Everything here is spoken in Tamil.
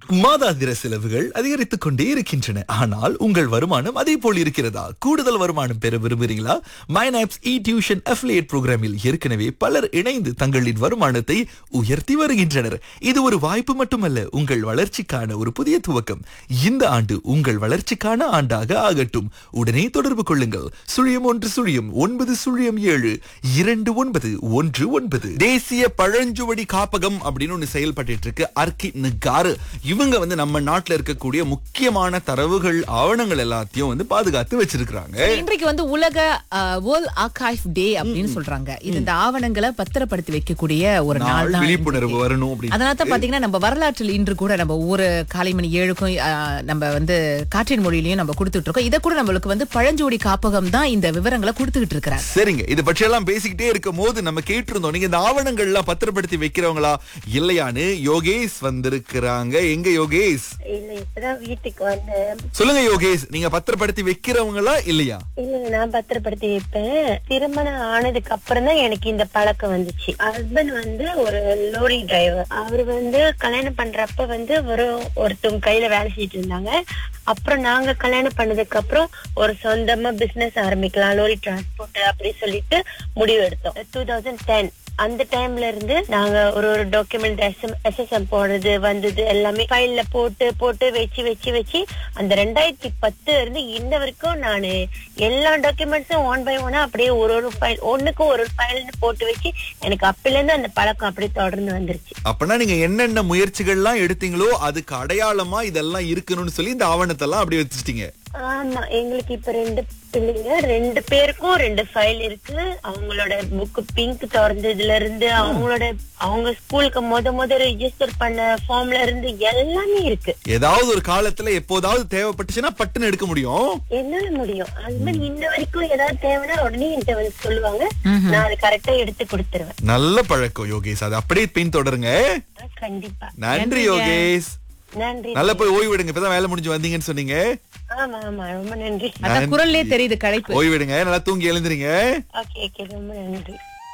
மாதாந்திர செலவுகள் அதிகரித்துக் கொண்டே இருக்கின்றன ஆனால் உங்கள் வருமானம் அதே போல் இருக்கிறதா கூடுதல் வருமானம் பெற விரும்புகிறீங்களா மைனாப்ஸ் இ டியூஷன் அஃபிலியேட் புரோகிராமில் ஏற்கனவே பலர் இணைந்து தங்களின் வருமானத்தை உயர்த்தி வருகின்றனர் இது ஒரு வாய்ப்பு மட்டுமல்ல உங்கள் வளர்ச்சிக்கான ஒரு புதிய துவக்கம் இந்த ஆண்டு உங்கள் வளர்ச்சிக்கான ஆண்டாக ஆகட்டும் உடனே தொடர்பு கொள்ளுங்கள் சுழியம் ஒன்று சுழியம் ஒன்பது சுழியம் ஏழு இரண்டு ஒன்பது ஒன்று ஒன்பது தேசிய பழஞ்சுவடி காப்பகம் அப்படின்னு ஒண்ணு செயல்பட்டு இருக்கு அர்க்கி நிகாரு இவங்க வந்து நம்ம நாட்டுல இருக்கக்கூடிய முக்கியமான தரவுகள் ஆவணங்கள் எல்லாத்தையும் வந்து பாதுகாத்து வச்சிருக்காங்க இன்றைக்கு வந்து உலக வேர்ல்ட் ஆர்கைவ் டே அப்படின்னு சொல்றாங்க இது இந்த ஆவணங்களை பத்திரப்படுத்தி வைக்கக்கூடிய ஒரு நாள் நாள் தான் விழிப்புணர்வு வரணும் அப்படின்னு அதனால தான் பாத்தீங்கன்னா நம்ம வரலாற்றில் இன்று கூட நம்ம ஒவ்வொரு காலை மணி ஏழுக்கும் ஆஹ், நம்ம வந்து காற்றின் மொழியிலையும் நம்ம கொடுத்துட்டு இருக்கோம் இதை கூட நம்மளுக்கு வந்து பழஞ்சோடி காப்பகம் தான் இந்த விவரங்களை கொடுத்துக்கிட்டு இருக்கிறாங்க சரிங்க இத பற்றி எல்லாம் பேசிக்கிட்டே இருக்கும் போது நம்ம கேட்டிருந்தோம் நீங்க இந்த ஆவணங்கள் எல்லாம் பத்திரப்படுத்தி வைக்கிறவங்களா இல்லையான்னு யோகேஷ் வந்திருக்கிறாங்க எங்க யோகேஷ் இல்ல இப்பதான் வீட்டுக்கு வந்தேன் சொல்லுங்க யோகேஷ் நீங்க பத்திரப்படுத்தி வைக்கிறவங்களா இல்லையா இல்ல நான் பத்திரப்படுத்தி வைப்பேன் திருமணம் ஆனதுக்கு அப்புறம் தான் எனக்கு இந்த பழக்கம் வந்துச்சு ஹஸ்பண்ட் வந்து ஒரு லோரி டிரைவர் அவர் வந்து கல்யாணம் பண்றப்ப வந்து ஒரு ஒருத்தவங்க கையில வேலை செஞ்சுட்டு இருந்தாங்க அப்புறம் நாங்க கல்யாணம் பண்ணதுக்கு அப்புறம் ஒரு சொந்தமா பிசினஸ் ஆரம்பிக்கலாம் லோரி டிரான்ஸ்போர்ட் அப்படி சொல்லிட்டு முடிவு எடுத்தோம் டூ தௌசண்ட் டென் அந்த டைம்ல இருந்து நாங்க ஒரு ஒரு டாக்குமெண்ட் எஸ்எஸ்எம் போடுறது வந்தது எல்லாமே ஃபைல்ல போட்டு போட்டு வச்சு வச்சு வச்சு அந்த ரெண்டாயிரத்தி பத்துல இருந்து இன்ன வரைக்கும் நானு எல்லா டாக்குமெண்ட்ஸும் ஒன் பை ஒன்னா அப்படியே ஒரு ஒரு ஃபைல் ஒண்ணுக்கும் ஒரு ஒரு ஃபைல்னு போட்டு வச்சு எனக்கு அப்பல இருந்து அந்த பழக்கம் அப்படியே தொடர்ந்து வந்துருச்சு அப்பனா நீங்க என்னென்ன முயற்சிகள்லாம் எடுத்தீங்களோ அதுக்கு அடையாளமா இதெல்லாம் இருக்கணும்னு சொல்லி இந்த ஆவணத்தை எல்லாம் அப்படி வச்சுட்டீங்க ஆமா எங்களுக்கு இப்ப ரெண்டு பிள்ளைங்க ரெண்டு பேருக்கும் ரெண்டு ஃபைல் இருக்கு அவங்களோட புக் பிங்க் திறந்ததுல இருந்து அவங்களோட அவங்க ஸ்கூலுக்கு முத முத ரெஜிஸ்டர் பண்ண ஃபார்ம்ல இருந்து எல்லாமே இருக்கு ஏதாவது ஒரு காலத்துல எப்போதாவது தேவைப்பட்டுச்சுன்னா பட்டுன்னு எடுக்க முடியும் என்னால முடியும் ஹஸ்பண்ட் இன்ன வரைக்கும் ஏதாவது தேவைன்னா உடனே என்கிட்ட வந்து சொல்லுவாங்க நான் அது கரெக்டா எடுத்து கொடுத்துருவேன் நல்ல பழக்கம் யோகேஷ் அது அப்படியே பின் தொடருங்க கண்டிப்பா நன்றி நன்றிங்க. யோகேஷ் நன்றி நல்லா போய் ஓய்விடுங்க இப்பதான் வேலை முடிஞ்சு வந்தீங்கன்னு சொன்னீங்க ஆமா ஆமா ரொம்ப நன்றி அதான் குரல்லே தெரியுது களைப்பு ஓய்விடுங்க நல்லா தூங்கி எழுந்துறீங்க ஓகே ஓகே ரொம்ப நன்றி